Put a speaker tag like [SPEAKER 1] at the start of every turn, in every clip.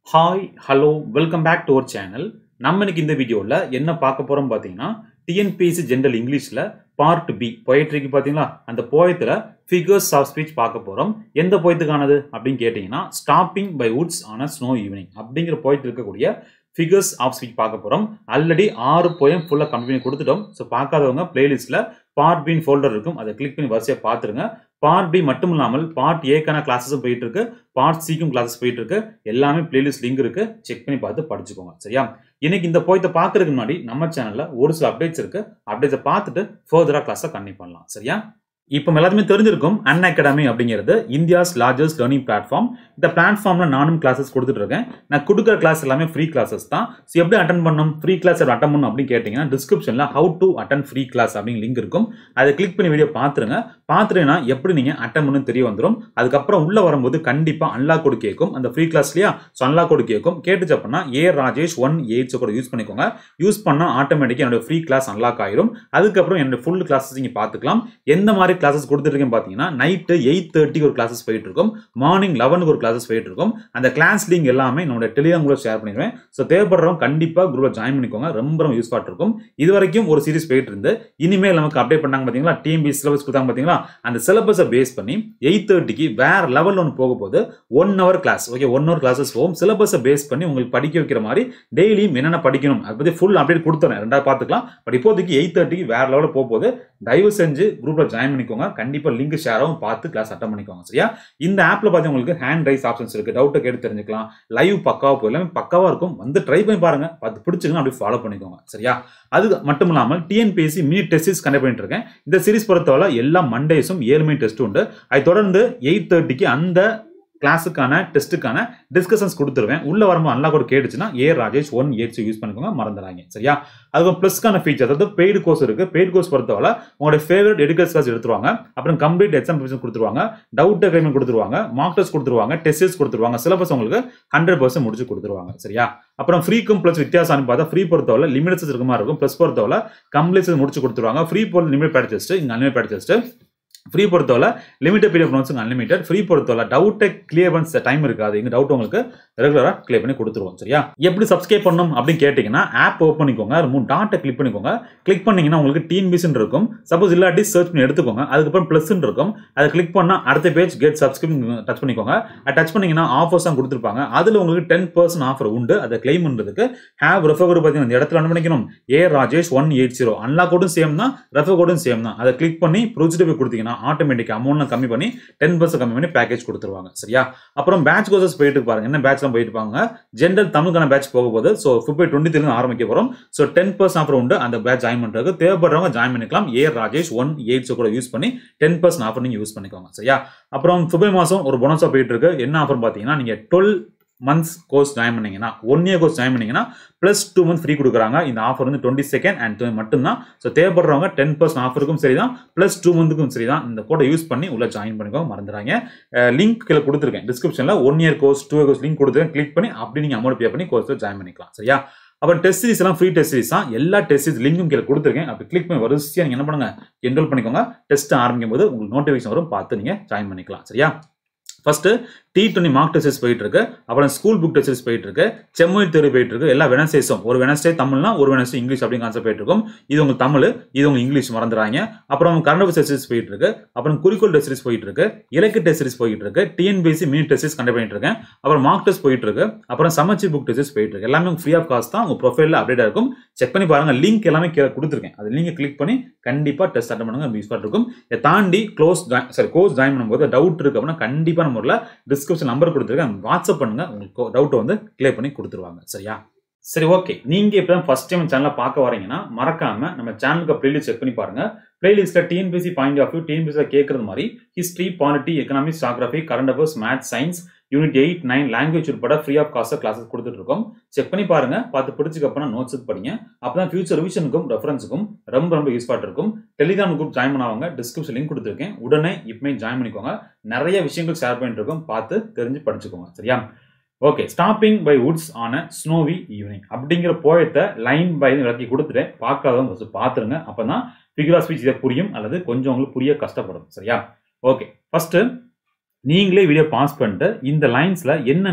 [SPEAKER 1] hi hello welcome back to our channel நம்ம இன்னைக்கு இந்த வீடியோவில் என்ன பார்க்க போகிறோம் பார்த்தீங்கன்னா டிஎன்பிஎஸ்சி ஜென்ரல் இங்கிலீஷில் பார்ட் பி பொயட்ரிக்கு பார்த்தீங்களா அந்த போயத்தில் ஃபிகர்ஸ் ஆஃப் ஸ்பீச் பார்க்க போகிறோம் எந்த போயத்துக்கானது அப்படின்னு கேட்டிங்கன்னா stopping by woods on a snow evening அப்படிங்கிற போயத்தில் இருக்கக்கூடிய ஃபிகர்ஸ் ஆஃப் ஸ்பீச் பார்க்க போகிறோம் ஆல்ரெடி ஆறு போயம் ஃபுல்லாக கம்பெனி கொடுத்துட்டோம் ஸோ பார்க்காதவங்க பிளேலிஸ்ட்டில் பார்ட் பின் ஃபோல்டர் இருக்கும் அதை கிளிக் பண்ணி வரிசையாக பார்த்துருங்க பார்ட் பி மட்டும் இல்லாமல் பார்ட் ஏக்கான கிளாஸஸும் போயிட்டு இருக்கு பார்ட் சிக்கும் கிளாஸஸ் போயிட்டு இருக்கு எல்லாமே பிளேலிஸ்ட் லிங்க் இருக்கு செக் பண்ணி பார்த்து படிச்சுக்கோங்க சரியா இன்னைக்கு இந்த போயத்தை பார்க்கறதுக்கு முன்னாடி நம்ம சேனல்ல ஒரு சில அப்டேட்ஸ் இருக்கு அப்டேட்ஸை பார்த்துட்டு ஃபர்தரா கிளாஸை கண்டினியூ பண்ணலாம் சரியா இப்போ எல்லாத்துமே தெரிஞ்சிருக்கும் அன் அகாடமி அப்படிங்கிறது இந்தியாஸ் லார்ஜஸ்ட் லேர்னிங் பிளாட்ஃபார்ம் இந்த பிளாட்ஃபார்ம்ல நானும் கிளாஸஸ் கொடுத்துட்டு இருக்கேன் நான் கொடுக்குற கிளாஸ் எல்லாமே ஃப்ரீ கிளாஸஸ் தான் ஸோ எப்படி அட்டன் பண்ணணும் ஃப்ரீ கிளாஸ் எப்படி அட்டன் பண்ணணும் அப்படின்னு கேட்டிங்கன்னா டிஸ்கிரிப்ஷனில் how to attend free class அப்படின்னு லிங்க் இருக்கும் அதை கிளிக் பண்ணி வீடியோ பார்த்துருங்க பார்த்துட்டீங்கன்னா எப்படி நீங்கள் அட்டன் பண்ணணும் தெரிய வந்துடும் அதுக்கப்புறம் உள்ளே வரும்போது கண்டிப்பாக அன்லாக் கோடு கேட்கும் அந்த ஃப்ரீ கிளாஸ்லையா ஸோ அன்லாக் கோடு கேட்கும் கேட்டுச்சு அப்படின்னா ஏ ராஜேஷ் ஒன் எயிட்ஸ் கூட யூஸ் பண்ணிக்கோங்க யூஸ் பண்ணால் ஆட்டோமேட்டிக்காக என்னோட ஃப்ரீ கிளாஸ் அன்லாக் ஆயிரும் அதுக்கப்புறம் என்னோட ஃபுல் கிளாஸஸ் நீங்கள் பார்த்துக்கலாம் எந்த மாதிரி கிளாஸஸ் கொடுத்துருக்கேன் பார்த்தீங்கன்னா நைட்டு எயிட் தேர்ட்டிக்கு ஒரு கிளாஸஸ் போயிட்டு இருக்கும் மார்னிங் லெவனுக்கு ஒரு கிளாஸஸ் போயிட்டு இருக்கும் அந்த கிளாஸ் லிங்க் எல்லாமே என்னோட டெலிகிராம் கூட ஷேர் பண்ணிடுவேன் ஸோ தேவைப்படுறவங்க கண்டிப்பாக குரூப்பில் ஜாயின் பண்ணிக்கோங்க ரொம்ப ரொம்ப யூஸ்ஃபாக இருக்கும் இது வரைக்கும் ஒரு சீரிஸ் போயிட்டு இருந்து இனிமேல் நமக்கு அப்டேட் பண்ணாங்க பார்த்தீங்களா டிஎம்பி சிலபஸ் கொடுத்தாங்க பார்த்தீங்களா அந்த சிலபஸை பேஸ் பண்ணி எயிட் தேர்ட்டிக்கு வேற லெவலில் ஒன்று போக போது one hour class okay one hour classes போகும் சிலபஸை பேஸ் பண்ணி உங்களுக்கு படிக்க வைக்கிற மாதிரி டெய்லியும் என்னென்ன படிக்கணும் அதை பற்றி ஃபுல் அப்டேட் கொடுத்துறேன் ரெண்டாவது பார்த்துக்கலாம் பட் இப்போதைக்கு எயிட் தேர்ட்டிக்கு வேற லெவலில் போக போது தயவு செஞ்சு குரூப்பில் ஜாயின் பண்ணிக்கோங்க கண்டிப்பாக லிங்க் ஷேராகவும் பார்த்து கிளாஸ் அட்டன் பண்ணிக்கோங்க சரியா இந்த ஆப்பில் பார்த்து உங்களுக்கு ஹேண்ட் ரைஸ் ஆப்ஷன்ஸ் இருக்குது டவுட்டை கேட்டு தெரிஞ்சுக்கலாம் லைவ் பக்காவாக போய் எல்லாமே பக்காவாக இருக்கும் வந்து ட்ரை பண்ணி பாருங்க பார்த்து பிடிச்சிங்கன்னா அப்படி ஃபாலோ பண்ணிக்கோங்க சரியா அது மட்டும் இல்லாமல் TNPSC mini test series conduct பண்ணிட்டு இருக்கேன் இந்த சீரிஸ் பொறுத்தவரை எல்லா மண்டேஸும் ஏழு மணி டெஸ்ட் உண்டு அதை தொடர்ந்து எயிட் தேர்ட்டிக்கு அந்த கிளாஸுக்கான டெஸ்ட்டுக்கான டிஸ்கஷன்ஸ் கொடுத்துருவேன் உள்ள வரும்போது அன்லாக் கோட் கேட்டுச்சுன்னா A Rajesh one eights use பண்ணிக்கோங்க மறந்துடாங்க சரியா அதுக்கு ப்ளஸ்க்கான ஃபீச்சர் அதாவது பெய்டு கோர்ஸ் இருக்கு பெய்டு கோர்ஸ் பொறுத்தவரை உங்களோட ஃபேவரட் எடுக்கல்ஸ் கிளாஸ் எடுத்துருவாங்க அப்புறம் கம்ப்ளீட் எக்ஸாம் ப்ரிப்பரேஷன் கொடுத்துருவாங்க டவுட் அக்ரிமெண்ட் கொடுத்துருவாங்க மார்க் டெஸ்ட் கொடுத்துருவாங்க டெஸ்ட் கொடுத்துருவாங்க சிலபஸ் உங்களுக்கு ஹண்ட்ரட் பர்சன்ட் முடிச்சு கொடுத்துருவாங்க சரியா அப்புறம் ஃப்ரீக்கும் ப்ளஸ் வித்தியாசம்னு பார்த்தா ஃப்ரீ பொறுத்தவரை லிமிட்ஸ் இருக்க மாதிரி இருக்கும் ப்ளஸ் பொறுத்தவரை கம்ப்ளீட்ஸ் முடிச்சு கொடுத்துருவாங்க ஃப்ரீ பொறுத்த லிமிட் பேட் டெஸ்ட் இங்கே அன்லிமிட் பேட் டெஸ்ட் ஃப்ரீ பொறுத்தவரை லிமிடெட் பீரியட் ப்ரோன்ஸுங்க அன்லிமிட்டட் ஃப்ரீ பொறுத்தவரை டவுட்டை கிளியர் பண்ண டைம் இருக்காது எங்கள் டவுட் உங்களுக்கு ரெகுலராக கிளியர் பண்ணி கொடுத்துருவோம் சரியா எப்படி சப்ஸ்கிரைப் பண்ணணும் அப்படின்னு கேட்டிங்கன்னா ஆப் ஓப்பன் பண்ணிக்கோங்க மூணு டாட்டை கிளிக் பண்ணிக்கோங்க கிளிக் பண்ணிங்கன்னா உங்களுக்கு டிஎன்பிசின் இருக்கும் சப்போஸ் இல்லாட்டி சர்ச் பண்ணி எடுத்துக்கோங்க அதுக்கப்புறம் ப்ளஸ் இருக்கும் அதை கிளிக் பண்ணால் அடுத்த பேஜ் கெட் சப்ஸ்கிரைப் டச் பண்ணிக்கோங்க அது டச் பண்ணிங்கன்னா ஆஃபர்ஸ் தான் கொடுத்துருப்பாங்க அதில் உங்களுக்கு டென் பர்சன்ட் ஆஃபர் உண்டு அதை கிளைம் பண்ணுறதுக்கு ஹேவ் ரெஃபர் கோடு பார்த்தீங்கன்னா இந்த இடத்துல என்ன பண்ணிக்கணும் A Rajesh one eight zero unlock கோடும் சேம் தான் ரெஃபர் கோடும் சேம் தான் அதை கிளிக் பண்ணி ப்ரொசீஜர் கொடுத்தீங்கன்னா ஆட்டோமேட்டிக் அமௌண்ட் கம்மி பண்ணி டென் பர்சன்ட் கம்மி பண்ணி பேக்கேஜ் கொடுத்துருவாங்க சரியா அப்புறம் பேட்ச் கோர்சஸ் போயிட்டு பாருங்க என்ன பேட்ச்லாம் போயிட்டு இருப்பாங்க ஜென்ரல் தமிழுக்கான பேட்ச் போக போது ஸோ பிப்ரவரி டுவெண்ட்டி த்ரீ ஆரம்பிக்க போகிறோம் ஸோ டென் பர்சன்ட் ஆஃபர் உண்டு அந்த பேட்ச் ஜாயின் பண்ணுறதுக்கு தேவைப்படுறவங்க ஜாயின் பண்ணிக்கலாம் ஏ ராஜேஷ் ஒன் எயிட்ஸ் கூட யூஸ் பண்ணி டென் பர்சன்ட் ஆஃபர் நீங்கள் யூஸ் பண்ணிக்கோங்க சரியா அப்புறம் பிப்ரவரி மாதம் ஒரு போனஸாக போயிட்டு இருக்கு என்ன ஆஃபர் பார்த்தீங்கன்னா நீங்கள் டுவெல் மந்த்ஸ் கோர்ஸ் ஜாயின் பண்ணீங்கன்னா ஒன் இயர் கோர்ஸ் ஜாயின் பண்ணீங்கன்னா ப்ளஸ் டூ மந்த் ஃப்ரீ கொடுக்குறாங்க இந்த ஆஃபர் வந்து டுவெண்ட்டி செகண்ட் அண்ட் மட்டும்தான் ஸோ தேவைப்படுறவங்க டென் பர்சன்ட் ஆஃபருக்கும் சரி தான் ப்ளஸ் டூ மந்த்துக்கும் சரி தான் இந்த கோடை யூஸ் பண்ணி உள்ள ஜாயின் பண்ணிக்கோங்க மறந்துடாங்க லிங்க் கீழே கொடுத்துருக்கேன் டிஸ்கிரிப்ஷனில் one year course two year course link கொடுத்துருக்கேன் கிளிக் பண்ணி அப்படி நீங்கள் அமௌண்ட் பே பண்ணி கோர்ஸில் ஜாயின் பண்ணிக்கலாம் சரியா அப்புறம் டெஸ்ட் சீரிஸ் எல்லாம் ஃப்ரீ டெஸ்ட் சீரிஸ் தான் எல்லா டெஸ்ட் சீரிஸ் லிங்கும் கீழே கொடுத்துருக்கேன் அப்படி கிளிக் பண்ணி வரிசையாக நீங்கள் என்ன பண்ணுங்க என்ரோல் பண்ணிக்கோங்க டெஸ்ட் ஆரம்பிக்கும் போது உங்களுக்கு நோட்டிஃபிகேஷன் வரும் பார்த்து நீங்கள் ஜாயின் பண்ணிக்கலாம் சரியா first T twenty mark test போயிட்டு இருக்கு அப்புறம் ஸ்கூல் புக் டெஸ்ட் போயிட்டு இருக்கு செம்மொழி தேர்வு போயிட்டு இருக்கு எல்லா வெனஸ்டேஸும் ஒரு வெனஸ்டே தமிழ்னா ஒரு வெனஸ்டே இங்கிலீஷ் அப்படிங்கிற கான்செப்ட் போயிட்டு இருக்கும் இது உங்க தமிழ் இது உங்க இங்கிலீஷ் மறந்துறாங்க அப்புறம் கரண்ட் டெஸ்ட் சீரிஸ் போயிட்டு இருக்கு அப்புறம் குறிக்கோள் டெஸ்ட் சீரிஸ் போயிட்டு இருக்கு இலக்கு டெஸ்ட் சீரிஸ் போயிட்டு இருக்கு TNPSC mini test series conduct பண்ணிட்டு இருக்கேன் அப்புறம் மார்க் டெஸ்ட் போயிட்டு இருக்கு அப்புறம் சமச்சி புக் டெஸ்ட் போயிட்டு இருக்கு எல்லாமே ஃப்ரீ ஆஃப் காஸ்ட் தான் உங்க ப்ரொஃபைலில் அப்டேட் இருக்கும் செக் பண்ணி பாருங்க லிங்க் எல்லாமே கீழே கொடுத்துருக்கேன் அது லிங்க் கிளிக் பண்ணி கண்டிப்பா டெஸ்ட் அட்டன் பண்ணுங்க யூஸ் இருக்கும் இதை தாண்டி க்ளோஸ் சாரி கோர்ஸ் ஜாயின் பண்ணும்போது டவுட் இருக்கு அப்படின்னா கண்டிப்பா நம்ம முறையில் டிஸ்கிரிப்ஷன் நம்பர் கொடுத்துருக்கேன் வாட்ஸ்அப் பண்ணுங்க உங்களுக்கு டவுட் வந்து கிளியர் பண்ணி கொடுத்துருவாங்க சரியா சரி ஓகே நீங்க இப்போ ஃபர்ஸ்ட் டைம் சேனலை பார்க்க வரீங்கன்னா மறக்காம நம்ம சேனலுக்கு பிளேலிஸ்ட் செக் பண்ணி பாருங்க பிளேலிஸ்ட்ல டிஎன்பிசி பாயிண்ட் ஆஃப் வியூ டிஎன்பிசியில் கேட்கறது மாதிரி history polity economics geography current affairs maths science unit eight nine language உட்பட ஃப்ரீ ஆஃப் காஸ்ட் கிளாஸஸ் கொடுத்துட்டு இருக்கோம் செக் பண்ணி பாருங்க பார்த்து பிடிச்சிக்கப்புறம் நோட்ஸ் படிங்க அப்பதான் ஃபியூச்சர் ரிவிஷனுக்கும் ரெஃபரன்ஸுக்கும் ரொம்ப ரொம்ப யூஸ்ஃபாக இருக்கும் டெலிகிராம் குரூப் ஜாயின் பண்ணவங்க டிஸ்கிரிப்ஷன் லிங்க் கொடுத்துருக்கேன் உடனே இப்பமே ஜாயின் பண்ணிக்கோங்க நிறைய விஷயங்கள் ஷேர் பண்ணிட்டு இருக்கோம் பார்த்து தெரிஞ்சு படிச்சுக்கோங்க சரியா okay stopping by woods on a snowy evening அப்படிங்கிற போயத்தை லைன் பை விளக்கி கொடுத்துட்டேன் பார்க்காதவங்க ஃபஸ்ட்டு பார்த்துருங்க அப்போ தான் ஃபிகர் ஆஃப் ஸ்பீச் இதை புரியும் அல்லது கொஞ்சம் உங்களுக்கு புரிய கஷ்டப்படும் சரியா ஓகே ஃபர்ஸ்ட் நீங்களே வீடியோ பாஸ் பண்ணிட்டு இந்த லைன்ஸில் என்னென்ன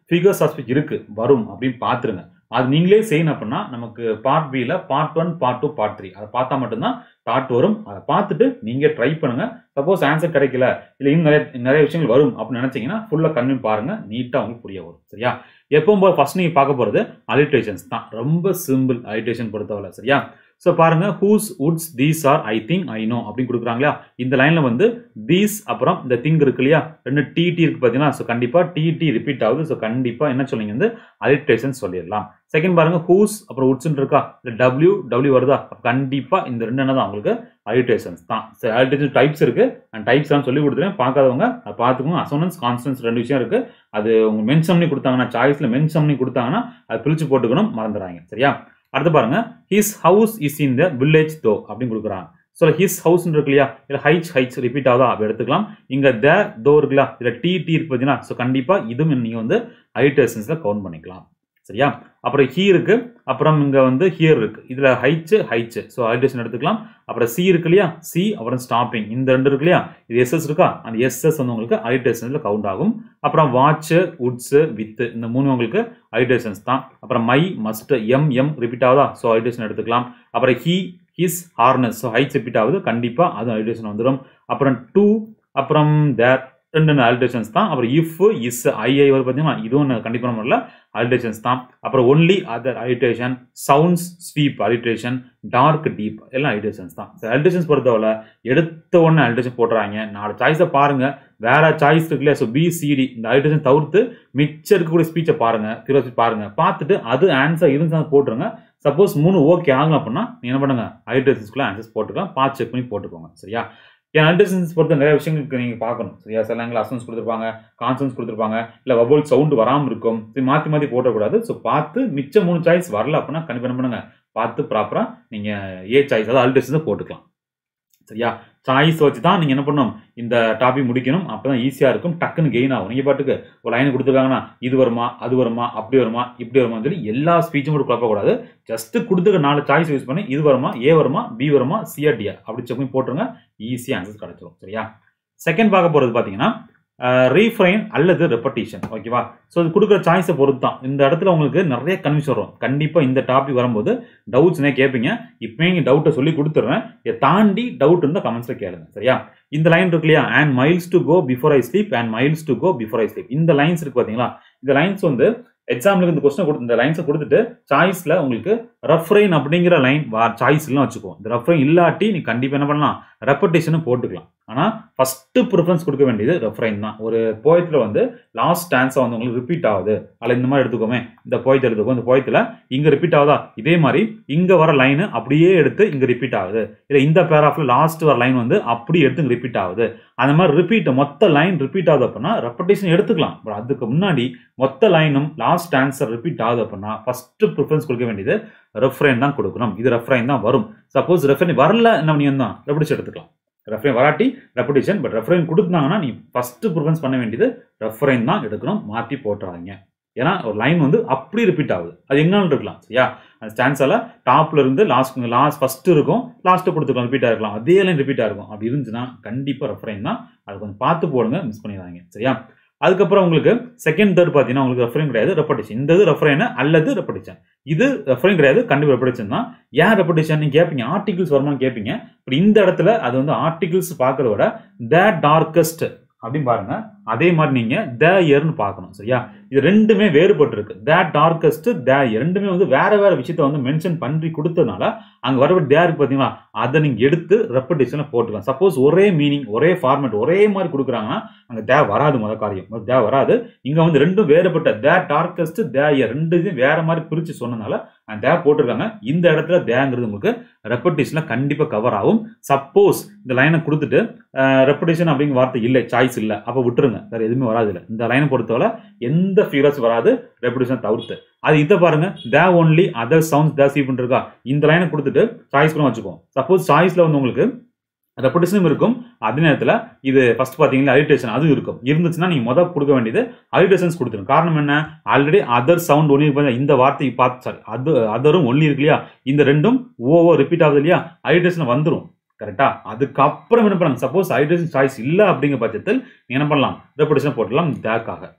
[SPEAKER 1] ஃபிகர்ஸ் ஆஃப் ஸ்பீச் இருக்கு வரும் அப்படின்னு பார்த்துருங்க அது நீங்களே செய்யணும் அப்படின்னா நமக்கு பார்ட் பியில் part one part two part three அதை பார்த்தா மட்டும்தான் தாட் வரும் அதை பார்த்துட்டு நீங்க ட்ரை பண்ணுங்க சப்போஸ் ஆன்சர் கிடைக்கல இல்லை இன்னும் நிறைய நிறைய விஷயங்கள் வரும் அப்படின்னு நினைச்சீங்கன்னா ஃபுல்லாக கன்வின் பாருங்க நீட்டாக உங்களுக்கு புரிய வரும் சரியா எப்பவும் போது ஃபர்ஸ்ட் நீங்க பார்க்க போறது அலிட்ரேஷன்ஸ் தான் ரொம்ப சிம்பிள் அலிட்ரேஷன் பொறுத்தவரை சரியா ஸோ பாருங்க whose woods these are I think I know அப்படின்னு கொடுக்குறாங்களா இந்த லைன்ல வந்து தீஸ் அப்புறம் இந்த திங் இருக்கு இல்லையா ரெண்டு டிடி இருக்கு பார்த்தீங்கன்னா ஸோ கண்டிப்பாக டிடி ரிப்பீட் ஆகுது ஸோ கண்டிப்பாக என்ன சொல்லுங்க வந்து அலிட்ரேஷன் சொல்லிடலாம் செகண்ட் பாருங்க ஹூஸ் அப்புறம் உட்ஸ்ன்னு இருக்கா இல்லை டபிள்யூ டபிள்யூ வருதா கண்டிப்பாக இந்த ரெண்டு என்ன தான் உங்களுக்கு அலிட்ரேஷன்ஸ் தான் அலிட்ரேஷன் டைப்ஸ் இருக்கு அண்ட் டைப்ஸ் தான் சொல்லி கொடுத்துருவேன் பார்க்காதவங்க அதை பார்த்துக்கோங்க அசோனன்ஸ் கான்ஸ்டன்ஸ் ரெண்டு விஷயம் இருக்கு அது உங்க மென்ஷன் பண்ணி கொடுத்தாங்கன்னா சாய்ஸ்ல மென்ஷன் பண்ணி கொடுத்தாங்கன்னா அது பிரிச்சு போட்டுக்கணும் மறந்துடுறாங்க சரியா அடுத்து பாருங்க his house is in the village though அப்படின்னு கொடுக்குறாங்க ஸோ ஹிஸ் ஹவுஸ் இருக்கு இல்லையா இல்லை ஹைச் ஹைச் ரிப்பீட் ஆகுதா அப்படி எடுத்துக்கலாம் இங்க த தோ இருக்குல்ல இல்லை டி டி இருக்கு பார்த்தீங்கன்னா ஸோ கண்டிப்பா இதுவும் நீங்க வந்து ஹைட்டேஷன்ஸ்ல கவுண்ட் பண்ணிக்கலாம் சரியா அப்புறம் ஹீ இருக்கு அப்புறம் இங்க வந்து ஹியர் இருக்கு இதுல ஹைச் ஹைச் ஸோ ஹைட்ரேஷன் எடுத்துக்கலாம் அப்புறம் சி இருக்கு இல்லையா சி அப்புறம் ஸ்டாப்பிங் இந்த ரெண்டு இருக்கு இல்லையா இது எஸ்எஸ் இருக்கா அந்த எஸ்எஸ் வந்து உங்களுக்கு ஹைட்ரேஷன்ஸ்ல கவுண்ட் ஆகும் அப்புறம் வாட்ச் உட்ஸ் வித் இந்த மூணு உங்களுக்கு ஹைட்ரேஷன்ஸ் தான் அப்புறம் my must M M repeat ஆகுதா ஸோ ஹைட்ரேஷன் எடுத்துக்கலாம் அப்புறம் ஹீ ஹிஸ் ஹார்னஸ் ஸோ ஹைட் ரிப்பீட் ஆகுது கண்டிப்பாக அது ஹைட்ரேஷன் வந்துடும் அப்புறம் டூ அப்புறம் தேர் ரெண்டு அல்டேஷன்ஸ் தான் அப்புறம் இஃப் இஸ் ஐஐ வரும் பார்த்தீங்கன்னா இதுவும் கண்டிப்பாக நம்மள அல்டேஷன்ஸ் தான் அப்புறம் only other alliteration sounds sweep alliteration dark deep எல்லாம் அலிட்டேஷன்ஸ் தான் அலிட்டேஷன்ஸ் பொறுத்தவரை எடுத்த உடனே அலிட்டேஷன் போட்டுறாங்க நாலு சாய்ஸை பாருங்க வேற சாய்ஸ் இருக்கு இல்லையா ஸோ பிசிடி இந்த அலிட்டேஷன் தவிர்த்து மிச்சம் இருக்கக்கூடிய ஸ்பீச்சை பாருங்க திருவச்சு பாருங்க பார்த்துட்டு அது ஆன்சர் இருந்தால் போட்டுருங்க சப்போஸ் மூணு ஓகே ஆகலாம் அப்படின்னா நீங்க என்ன பண்ணுங்க அலிட்டேஷன்ஸ்க்குள்ள ஆன்சர்ஸ் போட்டுக்கலாம் பார்த்து செக் பண்ணி போட்டுக்கோங்க சரியா ஏன் அண்டர்ஸ்டன்ஸ் பொறுத்த நிறைய விஷயங்களுக்கு நீங்கள் பார்க்கணும் சரியா சில நேரங்கள் அசன்ஸ் கொடுத்துருப்பாங்க கான்சன்ஸ் கொடுத்துருப்பாங்க இல்லை வபோல் சவுண்டு வராமல் இருக்கும் சரி மாற்றி மாற்றி போட்டக்கூடாது ஸோ பார்த்து மிச்சம் மூணு சாய்ஸ் வரல அப்படின்னா கண்டிப்பாக என்ன பண்ணுங்க பார்த்து ப்ராப்பராக நீங்கள் ஏ சாய்ஸ் அதாவது அல்டர்ஸை போட்டுக்கலாம் சரியா சாய்ஸ் வச்சு தான் நீங்கள் என்ன பண்ணணும் இந்த டாபிக் முடிக்கணும் அப்போ தான் ஈஸியாக இருக்கும் டக்குன்னு கெயின் ஆகும் நீங்கள் பாட்டுக்கு ஒரு லைன் கொடுத்துருக்காங்கன்னா இது வருமா அது வருமா அப்படி வருமா இப்படி வருமான்னு சொல்லி எல்லா ஸ்பீச்சும் கூட குழப்பக்கூடாது ஜஸ்ட் கொடுத்துக்க நாலு சாய்ஸ் யூஸ் பண்ணி இது வருமா ஏ வருமா பி வருமா சிஆர்டியா அப்படி செக் பண்ணி போட்டுருங்க ஈஸியாக ஆன்சர் கிடச்சிரும் சரியா செகண்ட் பார்க்க போகிறது பார்த்தீங்கன்னா ரீஃபைன் அல்லது ரெப்படிஷன் ஓகேவா ஸோ இது கொடுக்குற சாய்ஸை பொறுத்து தான் இந்த இடத்துல உங்களுக்கு நிறைய கன்ஃபியூஷன் வரும் கண்டிப்பாக இந்த டாபிக் வரும்போது டவுட்ஸ்னே கேட்பீங்க இப்போ நீங்கள் டவுட்டை சொல்லி கொடுத்துட்றேன் இதை தாண்டி டவுட் இருந்தால் கமெண்ட்ஸில் கேளுங்க சரியா இந்த லைன் இருக்கு இல்லையா and miles to go before I sleep and miles to go before I sleep இந்த லைன்ஸ் இருக்கு பார்த்தீங்களா இந்த லைன்ஸ் வந்து எக்ஸாம்பிளுக்கு இந்த கொஸ்டின் கொடுத்து இந்த லைன்ஸை கொடுத்துட்டு சாய்ஸில் உங்களுக்கு ரெஃப்ரைன் அப்படிங்கிற லைன் சாய்ஸ்லாம் வச்சுக்கோ இந்த ரெஃப்ரைன் இல்லாட்டி நீ கண்டிப்பாக என்ன பண்ணலாம் ரெப்படேஷனும் போட்டுக்கலாம் ஆனால் ஃபஸ்ட்டு ப்ரிஃபரன்ஸ் கொடுக்க வேண்டியது ரெஃப்ரைன் தான் ஒரு போயத்தில் வந்து லாஸ்ட் டான்ஸாக வந்து உங்களுக்கு ரிப்பீட் ஆகுது அதில் இந்த மாதிரி எடுத்துக்கோமே இந்த போயத்தை எடுத்துக்கோ இந்த போயத்தில் இங்கே ரிப்பீட் ஆகுதா இதே மாதிரி இங்கே வர லைனு அப்படியே எடுத்து இங்கே ரிப்பீட் ஆகுது இல்லை இந்த பேராஃபில் லாஸ்ட் வர லைன் வந்து அப்படியே எடுத்து இங்கே ரிப்பீட் ஆகுது அந்த மாதிரி ரிப்பீட் மொத்த லைன் ரிப்பீட் ஆகுது அப்படின்னா ரெப்படேஷன் எடுத்துக்கலாம் பட் அதுக்கு முன்னாடி மொத்த லைனும் லாஸ்ட் ஆன்சர் ரிப்பீட் ஆகுது அப்படின்னா ஃபர்ஸ்ட் ப்ரிஃபரன்ஸ் கொடுக்க வேண்டியது ரெஃப்ரைன் தான் கொடுக்கணும் இது ரெஃப்ரைன் தான் வரும் சப்போஸ் ரெஃப்ரைன் வரல என்ன நீ தான் ரெப்படிச்சு எடுத்துக்கலாம் ரெஃப்ரைன் வராட்டி ரெப்படிஷன் பட் ரெஃப்ரைன் கொடுத்தாங்கன்னா நீ ஃபர்ஸ்ட் ப்ரிஃபரன்ஸ் பண்ண வேண்டியது ரெஃப்ரைன் தான் எடுக்கணும் மாற்றி போட்டுறாங்க ஏன்னா ஒரு லைன் வந்து அப்படி ரிப்பீட் ஆகுது அது எங்கனாலும் இருக்கலாம் சரியா அந்த ஸ்டான்ஸால டாப்ல இருந்து லாஸ்ட் லாஸ்ட் ஃபர்ஸ்ட் இருக்கும் லாஸ்ட் கொடுத்துக்கலாம் ரிப்பீட் ஆகிருக்கலாம் அதே லைன் ரிப்பீட் ஆகிருக்கும் அப்படி இருந்துச்சுன்னா கண்டிப்பாக ரெஃப்ரைன் தான் அது கொஞ்சம் பார்த்து போடுங்க மிஸ் பண்ணிடுறாங்க சரியா அதுக்கப்புறம் உங்களுக்கு செகண்ட் தேர்ட் பார்த்தீங்கன்னா உங்களுக்கு ரெஃபரிங் கிடையாது ரெப்படிஷன் இந்த இது ரெஃபரைன் அல்லது ரெப்படிஷன் இது ரெஃபரிங் கிடையாது கண்டிப்பாக ரெப்படிஷன் தான் ஏன் ரெப்படிஷன் நீங்க கேட்பீங்க ஆர்டிகிள்ஸ் வருமானு கேட்பீங்க இப்படி இந்த இடத்துல அது வந்து ஆர்டிகிள்ஸ் பார்க்கறத விட த டார்கஸ்ட் அப்படின்னு பாருங்க அதே மாதிரி நீங்க த இயர்னு பார்க்கணும் சரியா இது ரெண்டுமே வேறுபட்டு இருக்கு த டார்கஸ்ட் த ரெண்டுமே வந்து வேற வேற விஷயத்த வந்து மென்ஷன் பண்ணி கொடுத்ததுனால அங்க வர தே இருக்கு பாத்தீங்களா அதை நீங்க எடுத்து ரெப்படிஷன்ல போட்டுக்கலாம் சப்போஸ் ஒரே மீனிங் ஒரே ஃபார்மேட் ஒரே மாதிரி கொடுக்குறாங்கன்னா அங்க தே வராது முத காரியம் தே வராது இங்க வந்து ரெண்டும் வேறுபட்ட த டார்கஸ்ட் த இயர் ரெண்டு இதையும் வேற மாதிரி பிரிச்சு சொன்னனால தே போட்டிருக்காங்க இந்த இடத்துல தேங்கிறது உங்களுக்கு ரெப்படிஷன்ல கண்டிப்பா கவர் ஆகும் சப்போஸ் இந்த லைனை கொடுத்துட்டு ரெப்படிஷன் அப்படிங்கிற வார்த்தை இல்லை சாய்ஸ் இல்லை அப்போ விட்டுருங்க வேற எதுவுமே வராது இல்லை இந்த லைனை பொறுத்தவரை எந்த ஃபிகர்ஸ் வராது ரெப்படிஷன் தவிர்த்து அது இதை பாருங்க the only other sounds the sweep இருக்கா இந்த லைனை கொடுத்துட்டு சாய்ஸ் கூட வச்சுக்கோம் சப்போஸ் சாய்ஸ்ல வந்து உங்களுக்கு ரெப்படிஷனும் இருக்கும் அதே நேரத்தில் இது ஃபர்ஸ்ட் பார்த்தீங்கன்னா அலிட்டேஷன் அதுவும் இருக்கும் இருந்துச்சுன்னா நீங்கள் முதல் கொடுக்க வேண்டியது அலிட்டேஷன்ஸ் கொடுத்துரும் காரணம் என்ன ஆல்ரெடி அதர் சவுண்ட் ஒன்லி இருக்கு இந்த வார்த்தையை பார்த்து சாரி அது அதரும் ஒன்லி இருக்கு இல்லையா இந்த ரெண்டும் ஓவோ ரிப்பீட் ஆகுது இல்லையா அலிட்டேஷன் வந்துடும் கரெக்டா அதுக்கப்புறம் என்ன பண்ணலாம் சப்போஸ் ஹைட்ரேஷன் சாய்ஸ் இல்லை அப்படிங்கிற பட்சத்தில் நீ என்ன பண்ணலாம் ரெப்படிஷன் போட்டலாம் தேக்காக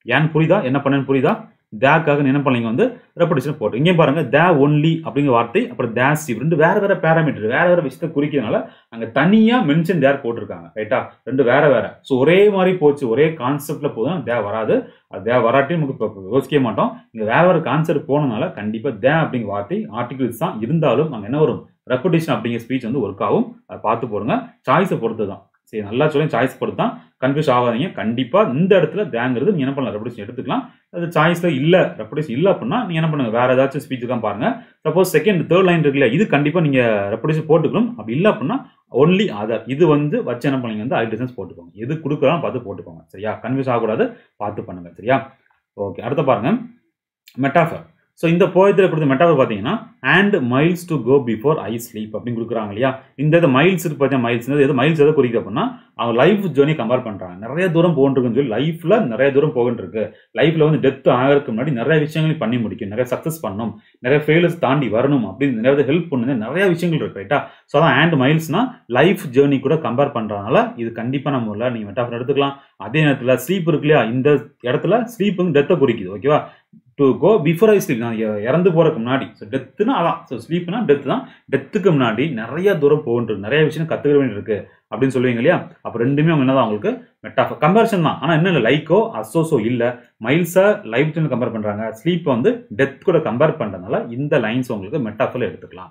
[SPEAKER 1] ஏன் புரியுதா என்ன பண்ணேன்னு புரியுதா தேக்காக என்ன பண்ணீங்க வந்து ரெப்படிஷன் போட்டு இங்கே பாருங்க தே ஒன்லி அப்படிங்கிற வார்த்தை அப்புறம் தேஸ் ரெண்டு வேற வேற பேராமீட்டர் வேற வேற விஷயத்தை குறிக்கிறதுனால அங்க தனியா மென்ஷன் தேர் போட்டிருக்காங்க ரைட்டா ரெண்டு வேற வேற ஸோ ஒரே மாதிரி போச்சு ஒரே கான்செப்ட்ல போதும் தே வராது அது தே வராட்டி நமக்கு இப்போ யோசிக்க மாட்டோம் இங்க வேற வேற கான்செப்ட் போனதுனால கண்டிப்பா தே அப்படிங்கிற வார்த்தை ஆர்டிகிள்ஸ் தான் இருந்தாலும் அங்க என்ன வரும் ரெப்படிஷன் அப்படிங்கிற ஸ்பீச் வந்து ஒர்க் ஆகும் அதை பார்த்து போடுங்க சாய்ஸை பொறுத்து தான் சரி நல்லா சொல்லி சாய்ஸ் பொறுத்து தான் கன்ஃபியூஸ் ஆகாதீங்க கண்டிப்பா இந்த இடத்துல தேங்கிறது நீங்க என்ன பண்ணலாம் ரெப்படிஷன் எடுத்துக்கலாம் அது சாய்ஸ்ல இல்ல ரெப்படிஷன் இல்ல அப்படின்னா நீங்க என்ன பண்ணுங்க வேற ஏதாச்சும் ஸ்பீச் தான் பாருங்க சப்போஸ் செகண்ட் தேர்ட் லைன் இருக்குல்ல இது கண்டிப்பா நீங்க ரெப்படிஷன் போட்டுக்கணும் அப்படி இல்ல அப்படின்னா ஒன்லி அதர் இது வந்து வச்சு என்ன பண்ணீங்க வந்து ஐடிசன்ஸ் போட்டுக்கோங்க எது கொடுக்கலாம் பார்த்து போட்டுக்கோங்க சரியா கன்ஃபியூஸ் ஆகக்கூடாது பார்த்து பண்ணுங்க சரியா ஓகே அடுத்த பாருங்க மெட்டாஃபர் ஸோ இந்த போயத்தில் கொடுத்த மெட்டாஃபர் பார்த்தீங்கன்னா and miles to go before I sleep அப்படின்னு கொடுக்குறாங்க இல்லையா இந்த இது மைல்ஸ் இருக்கு பார்த்தீங்கன்னா மைல்ஸ் எது மைல்ஸ் எதை குறிக்குது அப்படின்னா அவங்க லைஃப் ஜேர்னி கம்பேர் பண்ணுறாங்க நிறைய தூரம் போகணுருக்குன்னு சொல்லி லைஃப்ல நிறைய தூரம் போகிட்டு இருக்கு லைஃப்ல வந்து டெத் ஆகிறதுக்கு முன்னாடி நிறைய விஷயங்களை பண்ணி முடிக்கும் நிறைய சக்ஸஸ் பண்ணணும் நிறைய ஃபெயிலர்ஸ் தாண்டி வரணும் அப்படின்னு நிறைய ஹெல்ப் பண்ணுங்க நிறைய விஷயங்கள் இருக்கு ரைட்டா ஸோ அதான் அண்ட் மைல்ஸ்னா லைஃப் ஜேர்னி கூட கம்பேர் பண்ணுறதுனால இது கண்டிப்பாக நம்ம இல்லை நீங்கள் மெட்டாஃபர் எடுத்துக்கலாம் அதே நேரத்தில் ஸ்லீப் இருக்கு இல்லையா இந்த இடத்துல ஸ்லீப் வந்து டெத்தை குறிக்குது ஓகேவா to go before I sleep நான் இ- இறந்து போறதுக்கு முன்னாடி ஸோ டெத்துனா அதான் ஸோ ஸ்லீப்னா டெத் தான் டெத்துக்கு முன்னாடி நிறைய தூரம் போகிட்டு நிறைய விஷயம் கற்றுக்க வேண்டியிருக்கு அப்படின்னு சொல்லுவீங்க இல்லையா அப்போ ரெண்டுமே அவங்க என்னதான் அவங்களுக்கு மெட்டாஃபர் கம்பேரிசன் தான் ஆனால் என்ன இல்லை லைக்கோ அசோஸோ இல்லை மைல்ஸை லைஃப் டைம் கம்பேர் பண்ணுறாங்க ஸ்லீப்பை வந்து டெத் கூட கம்பேர் பண்ணுறதுனால இந்த லைன்ஸ் உங்களுக்கு மெட்டாஃபரில் எடுத்துக்கலாம்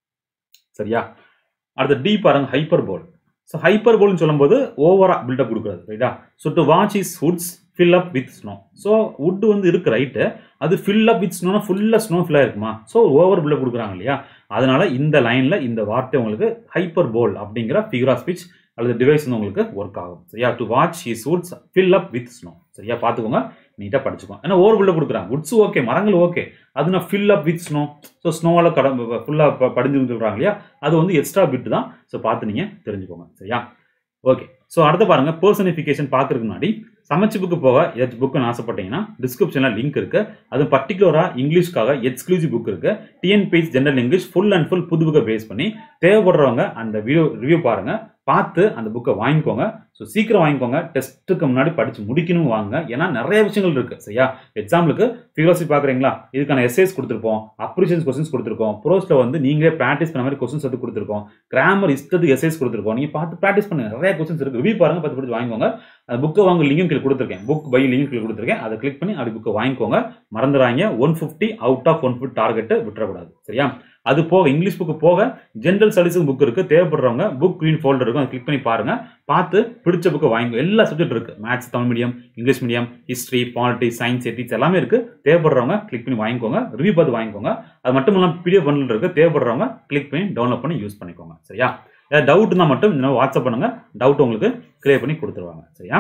[SPEAKER 1] சரியா அடுத்து டி பாருங்க ஹைப்பர் போல் ஸோ ஹைப்பர் போல்னு சொல்லும்போது ஓவரா பில்டப் கொடுக்குறது ரைட்டா so to watch is foods fill up with snow so wood வந்து இருக்கு ரைட்டு அது ஃபில் அப் வித் ஸ்னோனா ஃபுல்லாக ஸ்னோ ஃபில்லாக இருக்குமா ஸோ ஓவர் பில்டப் கொடுக்குறாங்க இல்லையா அதனால இந்த லைனில் இந்த வார்த்தை உங்களுக்கு ஹைப்பர் போல் அப்படிங்கிற ஃபிகர் ஆஃப் ஸ்பீச் அல்லது டிவைஸ் வந்து உங்களுக்கு ஒர்க் ஆகும் சரியா to watch his woods fill up with snow சரியா பார்த்துக்கோங்க நீட்டாக படிச்சுக்கோங்க ஏன்னா ஓவர் பில்டப் கொடுக்குறாங்க வுட்ஸ் ஓகே மரங்கள் ஓகே அது நான் fill up with snow so ஸ்னோவால் கட ஃபுல்லாக படிஞ்சுன்னு சொல்கிறாங்க இல்லையா அது வந்து எக்ஸ்ட்ரா பிட் தான் ஸோ பார்த்து நீங்கள் தெரிஞ்சுக்கோங்க சரியா ஓகே ஸோ அடுத்து பாருங்க பர்சனிஃபிகேஷன் பார்க்கறதுக்கு முன்னாடி சமைச்சு புக்கு போக ஏதாச்சும் புக்குன்னு ஆசைப்பட்டீங்கன்னா டிஸ்கிரிப்ஷனில் லிங்க் இருக்கு அது பர்டிகுலராக இங்கிலீஷ்க்காக எக்ஸ்க்ளூசிவ் புக் இருக்கு TNPS general English full and full புது புக்கை பேஸ் பண்ணி தேவைப்படுறவங்க அந்த வீடியோ ரிவ்யூ பாருங்க பார்த்து அந்த புக்கை வாங்கிக்கோங்க ஸோ சீக்கிரம் வாங்கிக்கோங்க டெஸ்ட்டுக்கு முன்னாடி படிச்சு முடிக்கணும் வாங்க ஏன்னா நிறைய விஷயங்கள் இருக்கு சரியா எக்ஸாம்பிளுக்கு ஃபிலோசி பார்க்குறீங்களா இதுக்கான எஸ்ஏஸ் கொடுத்துருப்போம் அப்ரிஷியன்ஸ் கொஸ்டின்ஸ் கொடுத்துருக்கோம் ப்ரோஸ்ல வந்து நீங்களே ப்ராக்டிஸ் பண்ண மாதிரி கொஸ்டின்ஸ் எடுத்து கொடுத்துருக்கோம் கிராமர் இஷ்டத்துக்கு எஸ்ஏஸ் கொடுத்துருக்கோம் நீங்க பார்த்து ப்ராக்டிஸ் பண்ணுங்க நிறைய கொஸ்டின்ஸ் இருக்கு ரிவ்யூ பாருங்க பார்த்து படிச்சு வாங்கிக்கோங்க அந்த புக்கை வாங்க லிங்க் கீழே கொடுத்துருக்கேன் புக் பை லிங்க் கீழே கொடுத்துருக்கேன் அதை கிளிக் பண்ணி அப்படி புக்கை வாங்கிக்கோங்க மறந்துடாங்க one fifty out of one fifty டார்கெட்டை விட்டுறக்கூடாது சரியா அது போக இங்கிலீஷ் புக்கு போக ஜென்ரல் ஸ்டடிஸுக்கு புக் இருக்கு தேவைப்படுறவங்க புக் green ஃபோல்டர் இருக்கும் அதை கிளிக் பண்ணி பாருங்க பார்த்து பிடிச்ச புக்கை வாங்கி எல்லா சப்ஜெக்ட் இருக்கு maths Tamil medium English medium history politics science ethics எல்லாமே இருக்கு தேவைப்படுறவங்க கிளிக் பண்ணி வாங்கிக்கோங்க ரிவ்யூ பார்த்து வாங்கிக்கோங்க அது மட்டும் இல்லாமல் பிடிஎஃப் பண்டில் இருக்கு தேவைப்படுறவங்க கிளிக் பண்ணி டவுன்லோட் பண்ணி யூஸ் பண்ணிக்கோங்க சரியா ஏதாவது டவுட் இருந்தால் மட்டும் இந்த வாட்ஸ்அப் பண்ணுங்க டவுட் உங்களுக்கு கிளியர் பண்ணி கொடுத்துருவாங்க சரியா